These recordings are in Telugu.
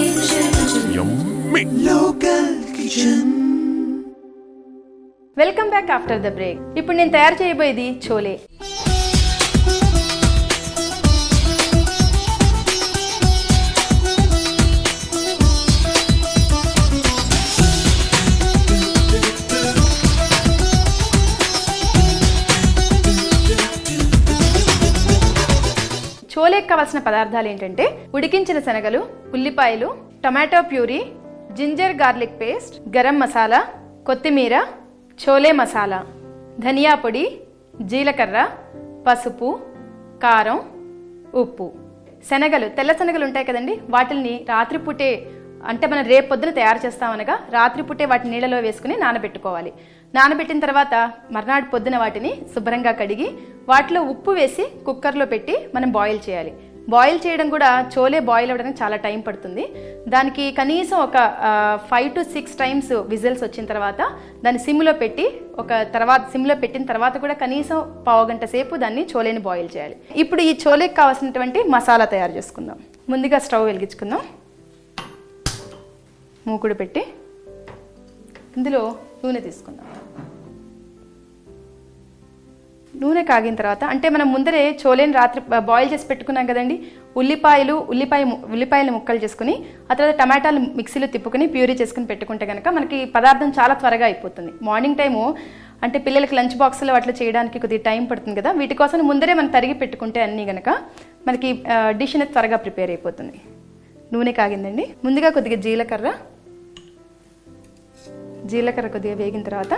Yummy. Local kitchen. Welcome back after the break ఇప్పుడు నేను తయారు చేయబోయేది చోలే చోలేకి కావాల్సిన పదార్థాలు ఏంటంటే ఉడికించిన శనగలు ఉల్లిపాయలు tomato puree ginger garlic paste garam masala కొత్తిమీర చోలే మసాలా ధనియా పొడి జీలకర్ర పసుపు కారం ఉప్పు శనగలు తెల్ల శనగలు ఉంటాయి కదండి వాటిని రాత్రిపూటే అంటే మనం రేపు పొద్దున తయారు చేస్తామనగా రాత్రిపూటే వాటిని నీళ్ళలో వేసుకుని నానబెట్టుకోవాలి నానబెట్టిన తర్వాత మర్నాడు పొద్దున వాటిని శుభ్రంగా కడిగి వాటిలో ఉప్పు వేసి కుక్కర్లో పెట్టి మనం బాయిల్ చేయాలి బాయిల్ చేయడం కూడా చోలే బాయిల్ అవ్వడానికి చాలా టైం పడుతుంది దానికి కనీసం ఒక five to six times whistles వచ్చిన తర్వాత దాన్ని సిమ్లో పెట్టి ఒక తర్వాత సిమ్లో పెట్టిన తర్వాత కూడా కనీసం పావు గంట సేపు దాన్ని చోలేని బాయిల్ చేయాలి ఇప్పుడు ఈ చోలేకి కావాల్సినటువంటి మసాలా తయారు చేసుకుందాం ముందుగా స్టవ్ వెలిగించుకుందాం మూకుడు పెట్టి ఇందులో నూనె తీసుకుందాం నూనె కాగిన తర్వాత అంటే మనం ముందరే చోలేని రాత్రి బాయిల్ చేసి పెట్టుకున్నాం కదండి ఉల్లిపాయలు ఉల్లిపాయ ము- ఉల్లిపాయలు ముక్కలు చేసుకుని ఆ తర్వాత టమాటాలు మిక్సీలో తిప్పుకుని ప్యూరీ చేసుకుని పెట్టుకుంటే కనుక మనకి పదార్థం చాలా త్వరగా అయిపోతుంది మార్నింగ్ టైము అంటే పిల్లలకి లంచ్ బాక్స్లో అట్లా చేయడానికి కొద్దిగా టైం పడుతుంది కదా వీటి కోసం ముందరే మనం తరిగి పెట్టుకుంటే అన్నీ గనక మనకి డిష్ అనేది త్వరగా ప్రిపేర్ అయిపోతుంది నూనె కాగిందండి ముందుగా కొద్దిగా జీలకర్ర జీలకర్ర కొద్దిగా వేగిన తర్వాత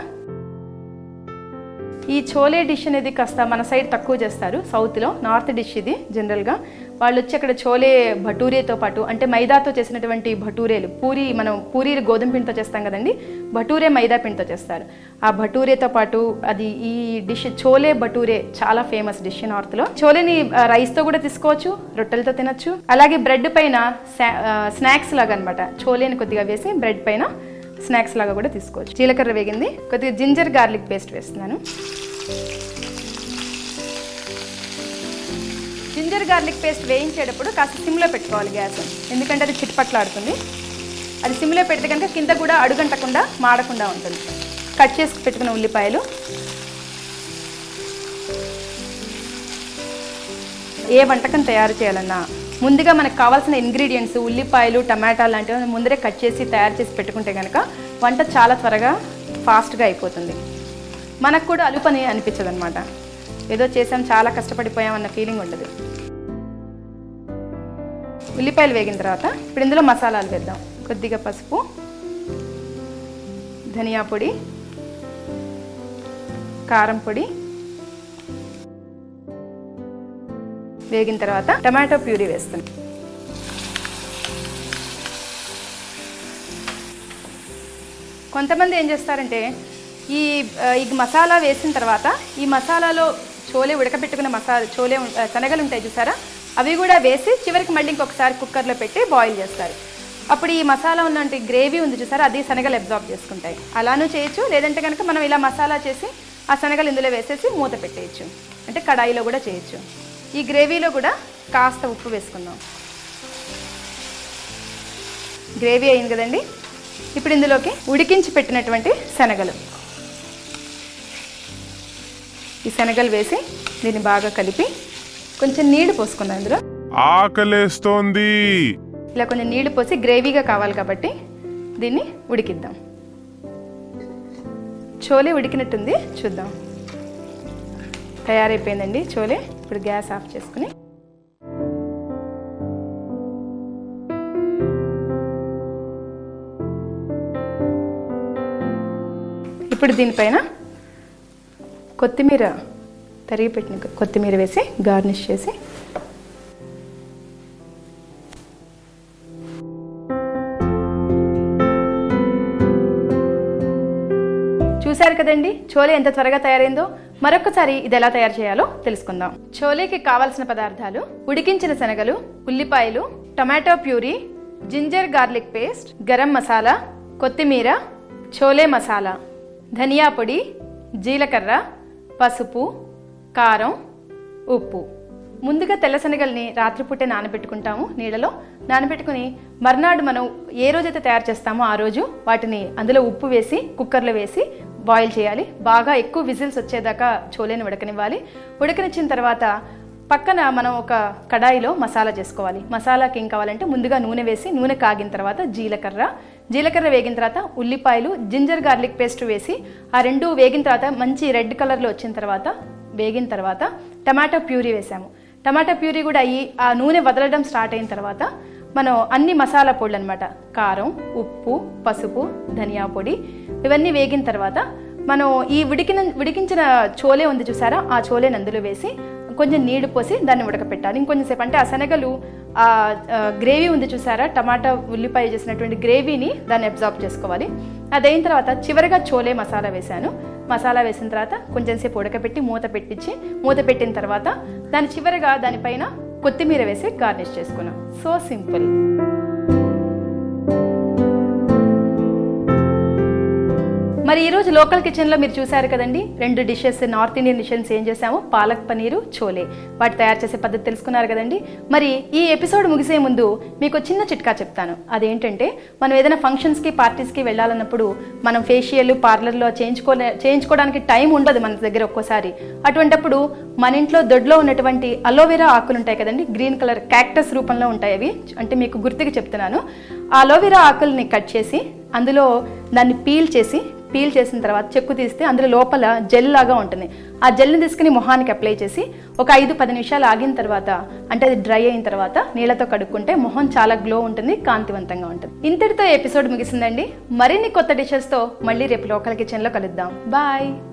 ఈ చోలే డిష్ అనేది కాస్త మన సైడ్ తక్కువ చేస్తారు సౌత్లో నార్త్ డిష్ ఇది జనరల్గా వాళ్ళు వచ్చి అక్కడ చోలే భటూరేతో పాటు అంటే మైదాతో చేసినటువంటి భటూరేలు పూరి మనం పూరీలు గోధుమ పిండితో చేస్తాం కదండి భటూరే మైదా పిండితో చేస్తారు ఆ భటూరేతో పాటు అది ఈ డిష్ చోలే భటూరే చాలా ఫేమస్ డిష్ నార్త్లో చోలేని ఆ, రైస్తో కూడా తీసుకోవచ్చు రొట్టెలతో తినొచ్చు అలాగే బ్రెడ్ పైన స్నా- ఆ, స్నాక్స్ లాగా అనమాట చోలేని కొద్దిగా వేసి బ్రెడ్ పైన స్నాక్స్ లాగా కూడా తీసుకోవచ్చు జీలకర్ర వేగింది కొద్దిగా జింజర్ గార్లిక్ పేస్ట్ వేస్తున్నాను జింజర్ గార్లిక్ పేస్ట్ వేయించేటప్పుడు కాస్త సిమ్లో పెట్టుకోవాలి గ్యాస్ ఎందుకంటే అది చిట్పట్లాడుతుంది అది సిమ్లో పెడితే కనుక కింద కూడా అడుగంటకుండా మాడకుండా ఉంటుంది కట్ చేసి పెట్టుకున్న ఉల్లిపాయలు ఏ వంటకం తయారు చేయాలన్నా ముందుగా మనకు కావాల్సిన ఇంగ్రీడియంట్స్ ఉల్లిపాయలు టమాటాలు లాంటివి ముందరే కట్ చేసి తయారు చేసి పెట్టుకుంటే కనుక వంట చాలా త్వరగా ఫాస్ట్గా అయిపోతుంది మనకు కూడా అలుపని అనిపించదు అనమాట ఏదో చేసాం చాలా కష్టపడిపోయాం అన్న ఫీలింగ్ ఉండదు ఉల్లిపాయలు వేగిన తర్వాత ఇప్పుడు ఇందులో మసాలాలు వేద్దాం కొద్దిగా పసుపు ధనియా పొడి కారం పొడి వేగిన తర్వాత టమాటో ప్యూరీ వేస్తాను కొంతమంది ఏం చేస్తారంటే ఈ ఆ, ఈ మసాలా వేసిన తర్వాత ఈ మసాలాలో చోలే ఉడకబెట్టుకున్న మసాలా చోలే ఉం- ఆ, శనగలు ఉంటాయి చూసారా అవి కూడా వేసి చివరికి మళ్ళీ ఇంకొకసారి కుక్కర్లో పెట్టి బాయిల్ చేస్తారు అప్పుడు ఈ మసాలా ఉన్నటువంటి గ్రేవీ ఉంది చూసారా అది శనగలు అబ్జార్బ్ చేసుకుంటాయి అలానూ చేయొచ్చు లేదంటే కనుక మనం ఇలా మసాలా చేసి ఆ శనగలు ఇందులో వేసేసి మూత పెట్టేయచ్చు అంటే కడాయిలో కూడా చేయొచ్చు ఈ గ్రేవీలో కూడా కాస్త ఉప్పు వేసుకుందాం గ్రేవీ అయింది కదండి ఇప్పుడు ఇందులోకి ఉడికించి పెట్టినటువంటి శనగలు ఈ శనగలు వేసి దీన్ని బాగా కలిపి కొంచెం నీళ్లు పోసుకుందాం ఇందులో ఆకలేస్తోంది ఇలా కొంచెం నీళ్లు పోసి గ్రేవీగా కావాలి కాబట్టి దీన్ని ఉడికిద్దాం చోలే ఉడికినట్టుంది చూద్దాం తయారైపోయిందండి చోలే ఇప్పుడు గ్యాస్ ఆఫ్ చేసుకుని ఇప్పుడు దీనిపైన కొత్తిమీర తరిగి పెట్టిన కొత్తిమీర వేసి గార్నిష్ చేసి చూశారు కదండి చోలే ఎంత త్వరగా తయారైందో మరొకసారి ఇది ఎలా తయారు చేయాలో తెలుసుకుందాం చోలేకి కావాల్సిన పదార్థాలు ఉడికించిన శనగలు ఉల్లిపాయలు tomato puree ginger garlic paste garam masala కొత్తిమీర చోలే మసాలా ధనియా పొడి జీలకర్ర పసుపు కారం ఉప్పు ముందుగా తెల్ల శనగల్ని రాత్రిపూటే నానబెట్టుకుంటాము నీళ్ళలో నానబెట్టుకుని మర్నాడు మనం ఏ రోజైతే తయారు చేస్తామో ఆ రోజు వాటిని అందులో ఉప్పు వేసి కుక్కర్లో వేసి బాయిల్ చేయాలి బాగా ఎక్కువ విజిల్స్ వచ్చేదాకా చోలేని ఉడకనివ్వాలి ఉడకనిచ్చిన తర్వాత పక్కన మనం ఒక కడాయిలో మసాలా చేసుకోవాలి మసాలాకి ఏం కావాలంటే ముందుగా నూనె వేసి నూనె కాగిన తర్వాత జీలకర్ర జీలకర్ర వేగిన తర్వాత ఉల్లిపాయలు జింజర్ గార్లిక్ పేస్ట్ వేసి ఆ రెండు వేగిన తర్వాత మంచి రెడ్ కలర్లో వచ్చిన తర్వాత వేగిన తర్వాత టమాటో ప్యూరీ వేసాము టమాటా ప్యూరీ కూడా అయ్యి ఆ నూనె వదలడం స్టార్ట్ అయిన తర్వాత మనం అన్ని మసాలా పొడులు అనమాట కారం ఉప్పు పసుపు ధనియా పొడి ఇవన్నీ వేగిన తర్వాత మనం ఈ ఉడికిన ఉడికించిన చోలే ఉంది చూసారా ఆ చోలేని అందులో వేసి కొంచెం నీళ్లు పోసి దాన్ని ఉడకపెట్టాలి ఇంకొంచెం సేపు అంటే ఆ శనగలు ఆ గ్రేవీ ఉంది చూసారా టమాటా ఉల్లిపాయ చేసినటువంటి గ్రేవీని దాన్ని అబ్జార్బ్ చేసుకోవాలి అదైన తర్వాత చివరిగా చోలే మసాలా వేశాను మసాలా వేసిన తర్వాత కొంచెం సేపు ఉడకపెట్టి మూత పెట్టించి మూత పెట్టిన తర్వాత దాని చివరిగా దానిపైన కొత్తిమీర వేసి గార్నిష్ చేసుకున్నాం సో సింపుల్ మరి ఈరోజు లోకల్ కిచెన్లో మీరు చూశారు కదండి రెండు డిషెస్ నార్త్ ఇండియన్ డిషెస్ ఏం చేసాము పాలక్ పనీరు చోలే వాటి తయారు చేసే పద్ధతి తెలుసుకున్నారు కదండి మరి ఈ ఎపిసోడ్ ముగిసే ముందు మీకు చిన్న చిట్కా చెప్తాను అదేంటంటే మనం ఏదైనా ఫంక్షన్స్కి పార్టీస్కి వెళ్ళాలన్నప్పుడు మనం ఫేషియల్ పార్లర్లో చేయించుకోలే చేయించుకోవడానికి టైం ఉండదు మన దగ్గర ఒక్కోసారి అటువంటప్పుడు మన ఇంట్లో దొడ్లో ఉన్నటువంటి అలోవెరా ఆకులు ఉంటాయి కదండి గ్రీన్ కలర్ క్యాక్టస్ రూపంలో ఉంటాయి అవి అంటే మీకు గుర్తుకి చెప్తున్నాను ఆ అలోవెరా ఆకుల్ని కట్ చేసి అందులో దాన్ని పీల్ చేసి పీల్ చేసిన తర్వాత చెక్కు తీస్తే అందులో లోపల జెల్ లాగా ఉంటుంది ఆ జెల్ని తీసుకుని మొహానికి అప్లై చేసి ఒక ఐదు పది నిమిషాలు ఆగిన తర్వాత అంటే అది డ్రై అయిన తర్వాత నీళ్ళతో కడుక్కుంటే మొహం చాలా గ్లో ఉంటుంది కాంతివంతంగా ఉంటుంది ఇంతటితో ఎపిసోడ్ ముగిసిందండి మరిన్ని కొత్త డిషెస్తో మళ్ళీ రేపు లోకల్ కిచెన్లో కలుద్దాం బాయ్